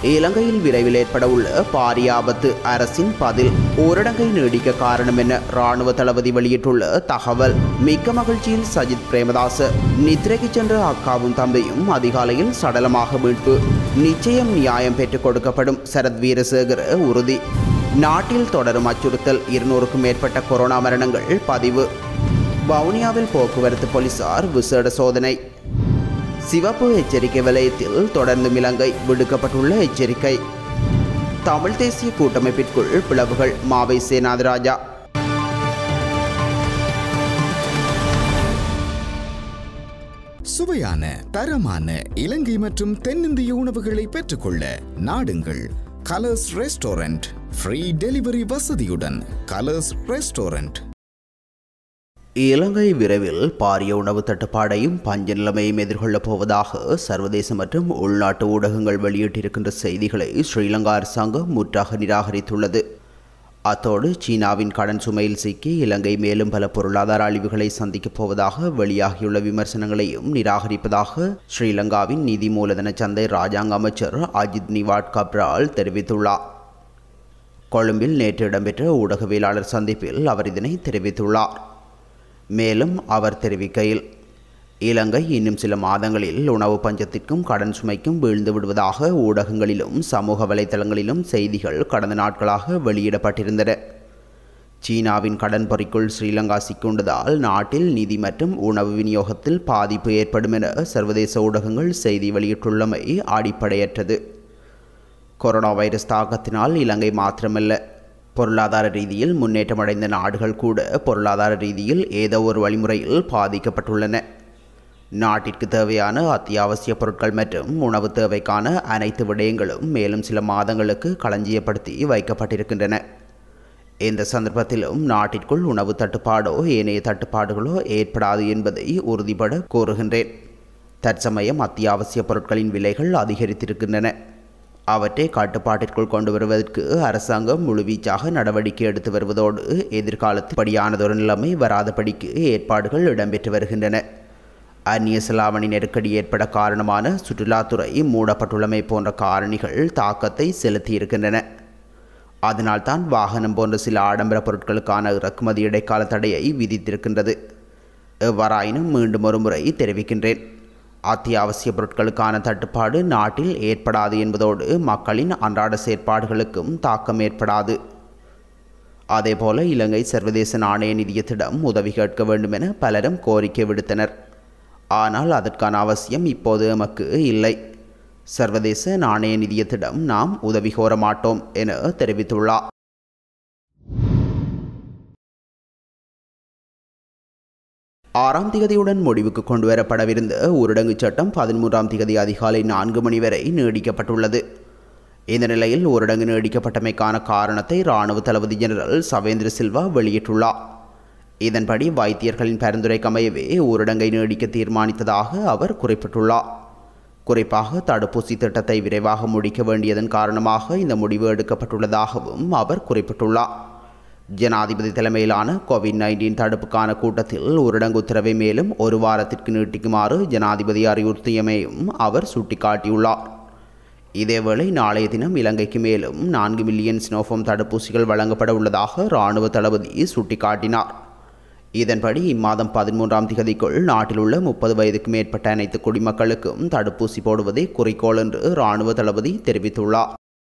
இலங்கையில் விரைவில் ஏற்பட உள்ள பாரிய ஆபத்து அரசின் பதில் ஊரடங்கை நீடிக்க காரணம் என ராணுவ தளபதி வெளியிட்டுள்ள தகவல் மிக்க மகிழ்ச்சியில் சஜித் பிரேமதாச நித்திரைக்கு சென்ற அக்காவும் தம்பியும் அதிகாலையில் சடலமாக மீட்பு நிச்சயம் நியாயம் பெற்றுக் கொடுக்கப்படும் சரத் வீரசேகர உறுதி நாட்டில் தொடரும் அச்சுறுத்தல் இருநூறுக்கும் மேற்பட்ட கொரோனா மரணங்கள் பதிவு வவுனியாவில் போக்குவரத்து போலீசார் விசேட சோதனை சிவப்பு எச்சரிக்கை வலயத்தில் தொடர்ந்து இலங்கை விடுக்கப்பட்டுள்ள எச்சரிக்கை தமிழ் தேசிய கூட்டமைப்பிற்குள் பிளவுகள் மாவை சேனாதிராஜா சுவையான தரமான இலங்கை மற்றும் தென்னிந்திய உணவுகளை பெற்றுக்கொள்ள நாடுங்கள் கலர்ஸ் ரெஸ்டாரண்ட் ஃப்ரீ டெலிவரி வசதியுடன் கலர்ஸ் ரெஸ்டாரண்ட் இலங்கை விரைவில் பாரிய உணவு தட்டுப்பாடையும் பஞ்ச நிலைமையும் எதிர்கொள்ளப் போவதாக சர்வதேச மற்றும் உள்நாட்டு ஊடகங்கள் வெளியிட்டிருக்கின்ற செய்திகளை ஸ்ரீலங்கா அரசாங்கம் முற்றாக நிராகரித்துள்ளது அத்தோடு சீனாவின் கடன் சுமையில் சிக்கி இலங்கை மேலும் பல பொருளாதார அழிவுகளை சந்திக்கப் போவதாக வெளியாகியுள்ள விமர்சனங்களையும் நிராகரிப்பதாக ஸ்ரீலங்காவின் நிதி மூலதன சந்தை ராஜாங்க அமைச்சர் அஜித் நிவாட் கப்ரால் தெரிவித்துள்ளார் கொழும்பில் நேற்று இடம்பெற்ற ஊடகவியலாளர் சந்திப்பில் அவர் இதனை தெரிவித்துள்ளார் மேலும் அவர் தெரிவிக்கையில் இலங்கை இன்னும் சில மாதங்களில் உணவு பஞ்சத்திற்கும் கடன் சுமைக்கும் வீழ்ந்து விடுவதாக ஊடகங்களிலும் சமூக வலைதளங்களிலும் செய்திகள் கடந்த நாட்களாக வெளியிடப்பட்டிருந்தன சீனாவின் கடன் பொறிக்குள் ஸ்ரீலங்கா சிக்குண்டதால் நாட்டில் நிதி மற்றும் உணவு விநியோகத்தில் பாதிப்பு ஏற்படும் என சர்வதேச ஊடகங்கள் செய்தி வெளியிட்டுள்ளமை அடிப்படையற்றது கொரோனா வைரஸ் தாக்கத்தினால் இலங்கை மாத்திரமல்ல பொருளாதார ரீதியில் முன்னேற்றமடைந்த நாடுகள் கூட பொருளாதார ரீதியில் ஏதோ ஒரு வழிமுறையில் பாதிக்கப்பட்டுள்ளன நாட்டிற்கு தேவையான அத்தியாவசிய பொருட்கள் மற்றும் உணவு தேவைக்கான அனைத்து விடயங்களும் மேலும் சில மாதங்களுக்கு களஞ்சியப்படுத்தி வைக்கப்பட்டிருக்கின்றன இந்த சந்தர்ப்பத்திலும் நாட்டிற்குள் உணவு தட்டுப்பாடோ ஏனைய தட்டுப்பாடுகளோ ஏற்படாது என்பதை உறுதிபட கூறுகின்றேன் தற்சமயம் அத்தியாவசிய பொருட்களின் விலைகள் அதிகரித்திருக்கின்றன அவற்றை கட்டுப்பாட்டிற்குள் கொண்டு வருவதற்கு அரசாங்கம் முழுவீச்சாக நடவடிக்கை எடுத்து வருவதோடு எதிர்காலத்தில் படியானதொரு நிலைமை வராதபடிக்கு ஏற்பாடுகள் இடம்பெற்று வருகின்றன அந்நிய செலாவணி நெருக்கடி ஏற்பட காரணமான சுற்றுலாத்துறை மூடப்பட்டுள்ளமை போன்ற காரணிகள் தாக்கத்தை செலுத்தியிருக்கின்றன அதனால்தான் வாகனம் போன்ற சில ஆடம்பர பொருட்களுக்கான இறக்குமதி இடைக்கால தடையை விதித்திருக்கின்றது எவ்வாறாயினும் மீண்டும் ஒரு முறை தெரிவிக்கின்றேன் அத்தியாவசிய பொருட்களுக்கான தட்டுப்பாடு நாட்டில் ஏற்படாது என்பதோடு மக்களின் அன்றாட செயற்பாடுகளுக்கும் தாக்கம் ஏற்படாது அதேபோல இலங்கை சர்வதேச நாணய நிதியத்திடம் உதவி கேட்க வேண்டும் என பலரும் கோரிக்கை விடுத்தனர் ஆனால் அதற்கான அவசியம் இப்போது எமக்கு இல்லை சர்வதேச நாணய நிதியத்திடம் நாம் உதவி கோர மாட்டோம் என தெரிவித்துள்ளார் ஆறாம் திகதியுடன் முடிவுக்கு கொண்டு வரப்படவிருந்த ஊரடங்கு சட்டம் பதிமூன்றாம் திகதி அதிகாலை நான்கு மணி வரை நீடிக்கப்பட்டுள்ளது இந்த நிலையில் ஊரடங்கு நீடிக்கப்பட்டமைக்கான காரணத்தை இராணுவ தளபதி ஜெனரல் சவேந்திர சில்வா வெளியிட்டுள்ளார் இதன்படி வைத்தியர்களின் பரிந்துரைக்கமையவே ஊரடங்கை நீடிக்க தீர்மானித்ததாக அவர் குறிப்பிட்டுள்ளார் குறிப்பாக தடுப்பூசி திட்டத்தை விரைவாக முடிக்க வேண்டியதன் காரணமாக இந்த முடிவு எடுக்கப்பட்டுள்ளதாகவும் அவர் குறிப்பிட்டுள்ளார் ஜனாதிபதி தலைமையிலான கோவிட் நைன்டீன் தடுப்புக்கான கூட்டத்தில் ஊரடங்கு உத்தரவை மேலும் ஒரு வாரத்திற்கு நீட்டிக்குமாறு ஜனாதிபதி அறிவுறுத்தியமையும் அவர் சுட்டிக்காட்டியுள்ளார் இதேவேளை நாளைய தினம் இலங்கைக்கு மேலும் நான்கு மில்லியன் ஸ்னோஃபோம் தடுப்பூசிகள் வழங்கப்பட உள்ளதாக இராணுவ தளபதி சுட்டிக்காட்டினார் இதன்படி இம்மாதம் பதிமூன்றாம் திகதிக்குள் நாட்டில் உள்ள முப்பது வயதுக்கு மேற்பட்ட அனைத்து குடிமக்களுக்கும் தடுப்பூசி போடுவதே குறிக்கோள் என்று இராணுவ தளபதி தெரிவித்துள்ளார்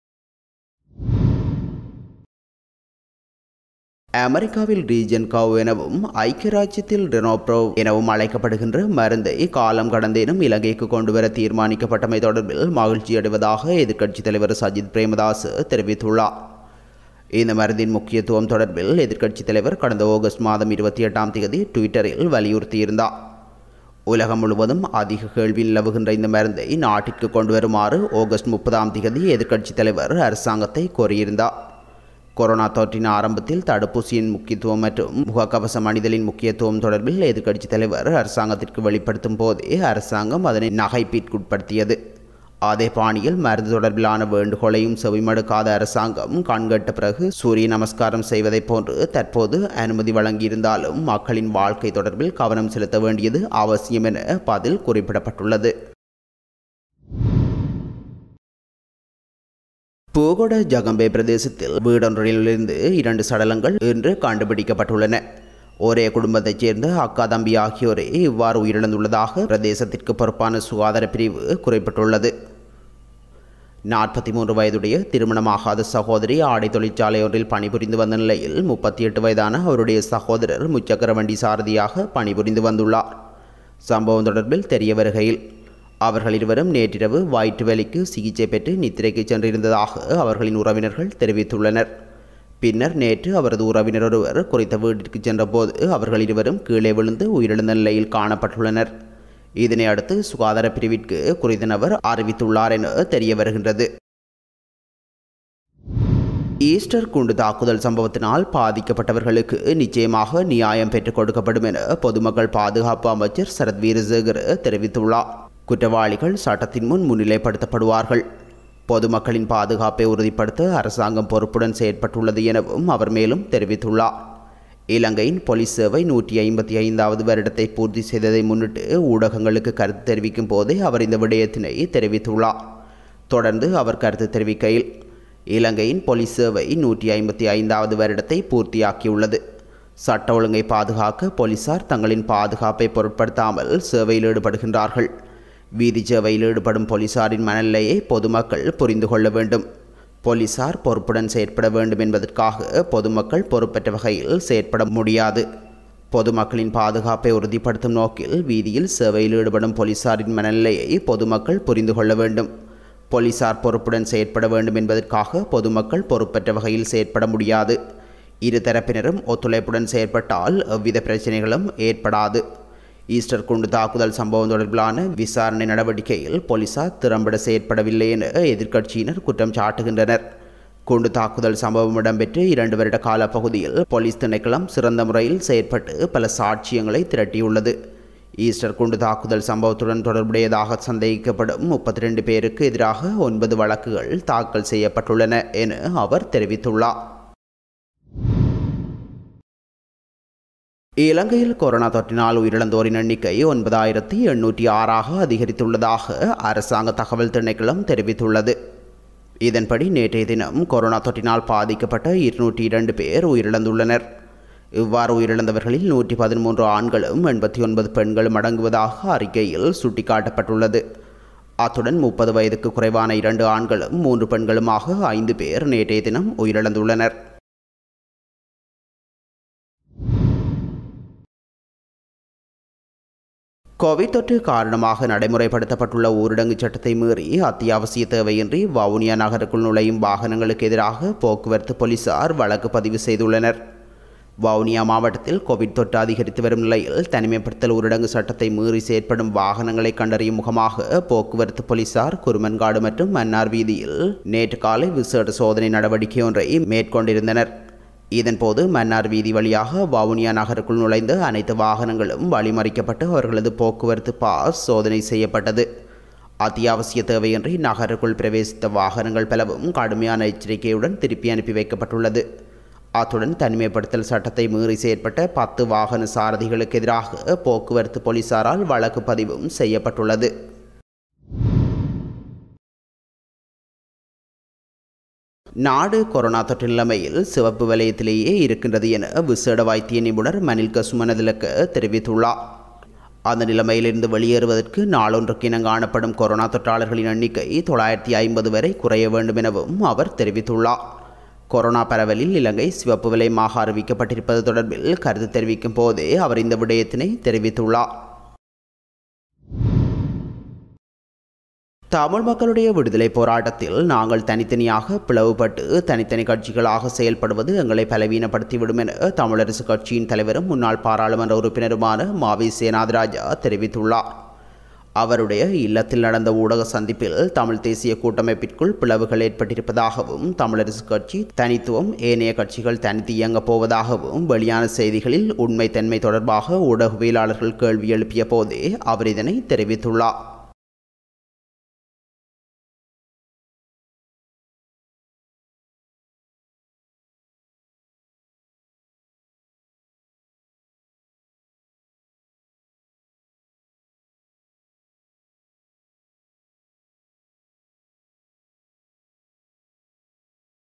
அமெரிக்காவில் ரீஜன் கவ் எனவும் ஐக்கிய ராஜ்யத்தில் ரெனோப்ரோ எனவும் அழைக்கப்படுகின்ற மருந்தை காலம் கடந்தேனும் இலங்கைக்கு கொண்டுவர தீர்மானிக்கப்பட்டமை தொடர்பில் மகிழ்ச்சி அடைவதாக எதிர்க்கட்சித் தலைவர் சஜித் பிரேமதாஸ் தெரிவித்துள்ளார் இந்த மருந்தின் முக்கியத்துவம் தொடர்பில் எதிர்க்கட்சித் தலைவர் கடந்த ஆகஸ்ட் மாதம் இருபத்தி எட்டாம் தேதி ட்விட்டரில் வலியுறுத்தியிருந்தார் உலகம் முழுவதும் அதிக கேள்வி நிலவுகின்ற இந்த மருந்தை நாட்டிற்கு கொண்டு வருமாறு ஆகஸ்ட் முப்பதாம் தேதி எதிர்க்கட்சித் தலைவர் அரசாங்கத்தை கோரியிருந்தார் கொரோனா தொற்றின் ஆரம்பத்தில் தடுப்பூசியின் முக்கியத்துவம் மற்றும் முகக்கவசம் அணிதலின் முக்கியத்துவம் தொடர்பில் எதிர்க்கட்சித் தலைவர் அரசாங்கத்திற்கு வெளிப்படுத்தும் போதே அரசாங்கம் அதனை நகைப்பிற்குட்படுத்தியது அதே பாணியில் மருந்து தொடர்பிலான வேண்டுகோளையும் செவிமடுக்காத அரசாங்கம் கண்கட்ட பிறகு சூரிய நமஸ்காரம் செய்வதைப் போன்று தற்போது அனுமதி வழங்கியிருந்தாலும் மக்களின் வாழ்க்கை தொடர்பில் கவனம் செலுத்த வேண்டியது அவசியம் என பதில் குறிப்பிடப்பட்டுள்ளது பூகொட ஜகம்பே பிரதேசத்தில் வீடொன்றிலிருந்து இரண்டு சடலங்கள் இன்று கண்டுபிடிக்கப்பட்டுள்ளன ஒரே குடும்பத்தைச் சேர்ந்த அக்கா தம்பி ஆகியோரே இவ்வாறு உயிரிழந்துள்ளதாக பிரதேசத்திற்கு பொறுப்பான சுகாதார பிரிவு குறிப்பிட்டுள்ளது நாற்பத்தி மூன்று வயதுடைய திருமணமாகாத சகோதரி ஆடை தொழிற்சாலை ஒன்றில் பணிபுரிந்து வந்த நிலையில் முப்பத்தி எட்டு வயதான அவருடைய சகோதரர் முச்சக்கர வண்டி சாரதியாக பணிபுரிந்து வந்துள்ளார் சம்பவம் தொடர்பில் தெரிய வருகையில் அவர்கள் இருவரும் நேற்றிரவு வயிற்று வலிக்கு சிகிச்சை பெற்று நித்திரைக்கு சென்றிருந்ததாக அவர்களின் உறவினர்கள் தெரிவித்துள்ளனர் பின்னர் நேற்று அவரது உறவினர் ஒருவர் குறித்த வீட்டிற்கு சென்றபோது அவர்கள் இருவரும் கீழே விழுந்து உயிரிழந்த நிலையில் காணப்பட்டுள்ளனர் இதனை அடுத்து சுகாதார பிரிவிற்கு குறித்த நபர் அறிவித்துள்ளார் என தெரிய வருகின்றது ஈஸ்டர் குண்டு தாக்குதல் சம்பவத்தினால் பாதிக்கப்பட்டவர்களுக்கு நிச்சயமாக நியாயம் பெற்றுக் கொடுக்கப்படும் என பொதுமக்கள் பாதுகாப்பு அமைச்சர் சரத் வீரசேகர் தெரிவித்துள்ளார் குற்றவாளிகள் சட்டத்தின் முன் முன்னிலைப்படுத்தப்படுவார்கள் பொதுமக்களின் பாதுகாப்பை உறுதிப்படுத்த அரசாங்கம் பொறுப்புடன் செயற்பட்டுள்ளது எனவும் அவர் மேலும் தெரிவித்துள்ளார் இலங்கையின் போலீஸ் சேவை நூற்றி ஐம்பத்தி ஐந்தாவது வருடத்தை பூர்த்தி செய்ததை முன்னிட்டு ஊடகங்களுக்கு கருத்து தெரிவிக்கும் போதே அவர் இந்த விடயத்தினை தெரிவித்துள்ளார் தொடர்ந்து அவர் கருத்து தெரிவிக்கையில் இலங்கையின் போலீஸ் சேவை நூற்றி ஐம்பத்தி ஐந்தாவது வருடத்தை பூர்த்தியாக்கியுள்ளது சட்ட ஒழுங்கை பாதுகாக்க போலீசார் தங்களின் பாதுகாப்பை பொருட்படுத்தாமல் சேவையில் ஈடுபடுகின்றார்கள் வீதி சேவையில் ஈடுபடும் போலீசாரின் மனநிலையை பொதுமக்கள் புரிந்து கொள்ள வேண்டும் போலீசார் பொறுப்புடன் செயற்பட வேண்டும் என்பதற்காக பொதுமக்கள் பொறுப்பற்ற வகையில் செயற்பட முடியாது பொதுமக்களின் பாதுகாப்பை உறுதிப்படுத்தும் நோக்கில் வீதியில் சேவையில் ஈடுபடும் போலீசாரின் மனநிலையை பொதுமக்கள் புரிந்து கொள்ள வேண்டும் போலீசார் பொறுப்புடன் செயற்பட வேண்டும் என்பதற்காக பொதுமக்கள் பொறுப்பற்ற வகையில் செயற்பட முடியாது இரு தரப்பினரும் ஒத்துழைப்புடன் செயற்பட்டால் எவ்வித பிரச்சனைகளும் ஏற்படாது ஈஸ்டர் குண்டு தாக்குதல் சம்பவம் தொடர்பிலான விசாரணை நடவடிக்கையில் போலீசார் திறம்பட செயற்படவில்லை என எதிர்க்கட்சியினர் குற்றம் சாட்டுகின்றனர் குண்டு தாக்குதல் சம்பவம் இடம்பெற்று இரண்டு வருட கால பகுதியில் போலீஸ் திணைக்களம் சிறந்த முறையில் செயற்பட்டு பல சாட்சியங்களை திரட்டியுள்ளது ஈஸ்டர் குண்டு தாக்குதல் சம்பவத்துடன் தொடர்புடையதாக சந்தேகிக்கப்படும் முப்பத்தி ரெண்டு பேருக்கு எதிராக ஒன்பது வழக்குகள் தாக்கல் செய்யப்பட்டுள்ளன என அவர் தெரிவித்துள்ளார் இலங்கையில் கொரோனா தொற்றினால் உயிரிழந்தோரின் எண்ணிக்கை ஒன்பதாயிரத்தி எண்ணூற்றி ஆறாக அதிகரித்துள்ளதாக அரசாங்க தகவல் திணைக்களம் தெரிவித்துள்ளது இதன்படி நேற்றைய தினம் கொரோனா தொற்றினால் பாதிக்கப்பட்ட இருநூற்றி இரண்டு பேர் உயிரிழந்துள்ளனர் இவ்வாறு உயிரிழந்தவர்களில் நூற்றி பதிமூன்று ஆண்களும் எண்பத்தி ஒன்பது பெண்களும் அடங்குவதாக அறிக்கையில் சுட்டிக்காட்டப்பட்டுள்ளது அத்துடன் முப்பது வயதுக்கு குறைவான இரண்டு ஆண்களும் மூன்று பெண்களுமாக ஐந்து பேர் நேற்றைய தினம் உயிரிழந்துள்ளனர் கோவிட் தொற்று காரணமாக நடைமுறைப்படுத்தப்பட்டுள்ள ஊரடங்கு சட்டத்தை மீறி அத்தியாவசிய தேவையின்றி வவுனியா நகருக்குள் நுழையும் வாகனங்களுக்கு எதிராக போக்குவரத்து போலீசார் வழக்கு பதிவு செய்துள்ளனர் வவுனியா மாவட்டத்தில் கோவிட் தொற்று அதிகரித்து வரும் நிலையில் தனிமைப்படுத்தல் ஊரடங்கு சட்டத்தை மீறி செயற்படும் வாகனங்களை கண்டறியும் முகமாக போக்குவரத்து போலீசார் குருமன்காடு மற்றும் மன்னார் வீதியில் நேற்று காலை விசேட சோதனை நடவடிக்கை ஒன்றை மேற்கொண்டிருந்தனர் இதன்போது மன்னார் வீதி வழியாக வவுனியா நகருக்குள் நுழைந்த அனைத்து வாகனங்களும் வழிமறிக்கப்பட்டு அவர்களது போக்குவரத்து பாஸ் சோதனை செய்யப்பட்டது அத்தியாவசிய தேவையின்றி நகருக்குள் பிரவேசித்த வாகனங்கள் பலவும் கடுமையான எச்சரிக்கையுடன் திருப்பி அனுப்பி வைக்கப்பட்டுள்ளது அத்துடன் தனிமைப்படுத்தல் சட்டத்தை மீறி செயற்பட்ட பத்து வாகன சாரதிகளுக்கு எதிராக போக்குவரத்து போலீசாரால் வழக்கு பதிவும் செய்யப்பட்டுள்ளது நாடு கொரோனா தொற்று நிலைமையில் சிவப்பு வலயத்திலேயே இருக்கின்றது என விசேட வைத்திய நிபுணர் மனில் கசுமனதிலக்க தெரிவித்துள்ளார் அந்த நிலைமையிலிருந்து வெளியேறுவதற்கு நாளொன்றுக்கு இனம் காணப்படும் கொரோனா தொற்றாளர்களின் எண்ணிக்கை தொள்ளாயிரத்தி ஐம்பது வரை குறைய வேண்டும் எனவும் அவர் தெரிவித்துள்ளார் கொரோனா பரவலில் இலங்கை சிவப்பு வலயமாக அறிவிக்கப்பட்டிருப்பது தொடர்பில் கருத்து தெரிவிக்கும் போதே அவர் இந்த விடயத்தினை தெரிவித்துள்ளார் தமிழ் மக்களுடைய விடுதலை போராட்டத்தில் நாங்கள் தனித்தனியாக பிளவுபட்டு தனித்தனி கட்சிகளாக செயல்படுவது எங்களை பலவீனப்படுத்திவிடும் என தமிழரசு கட்சியின் தலைவரும் முன்னாள் பாராளுமன்ற உறுப்பினருமான மாவி சேனாதிராஜா தெரிவித்துள்ளார் அவருடைய இல்லத்தில் நடந்த ஊடக சந்திப்பில் தமிழ் தேசிய கூட்டமைப்பிற்குள் பிளவுகள் ஏற்பட்டிருப்பதாகவும் தமிழரசு கட்சி தனித்துவம் ஏனைய கட்சிகள் தனித்து இயங்கப் போவதாகவும் வெளியான செய்திகளில் உண்மைத்தன்மை தொடர்பாக ஊடகவியலாளர்கள் கேள்வி எழுப்பிய போதே அவர் இதனை தெரிவித்துள்ளார்